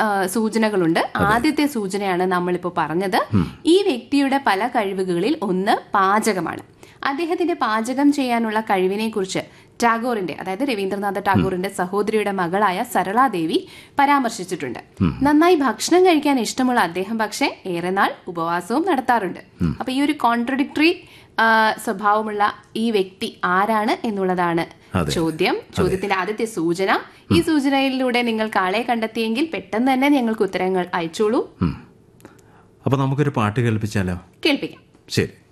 ആ, സൂചനകളുണ്ട് ആദ്യത്തെ സൂചനയാണ് നമ്മളിപ്പോൾ പറഞ്ഞത് ഈ വ്യക്തിയുടെ പല കഴിവുകളിൽ ഒന്ന് പാചകമാണ് അദ്ദേഹത്തിന്റെ പാചകം ചെയ്യാനുള്ള കഴിവിനെ കുറിച്ച് ടാഗോറിന്റെ അതായത് രവീന്ദ്രനാഥ ടാഗോറിന്റെ സഹോദരിയുടെ മകളായ സരളാദേവി പരാമർശിച്ചിട്ടുണ്ട് നന്നായി ഭക്ഷണം കഴിക്കാൻ ഇഷ്ടമുള്ള അദ്ദേഹം പക്ഷേ ഏറെ നാൾ ഉപവാസവും നടത്താറുണ്ട് അപ്പൊ ഈ ഒരു കോൺട്രഡിക്ടറി സ്വഭാവമുള്ള ഈ വ്യക്തി ആരാണ് എന്നുള്ളതാണ് അതെ. ചോദ്യം ചോദ്യത്തിന്റെ ആദ്യത്തെ സൂചന ഈ സൂചനയിലൂടെ നിങ്ങൾക്ക് ആളെ കണ്ടെത്തിയെങ്കിൽ പെട്ടെന്ന് തന്നെ ഞങ്ങൾക്ക് ഉത്തരങ്ങൾ അയച്ചോളൂ അപ്പോൾ നമുക്കൊരു പാട്ട് കേൾപ്പിച്ചാലോ കേൾപ്പിക്കാം ശരി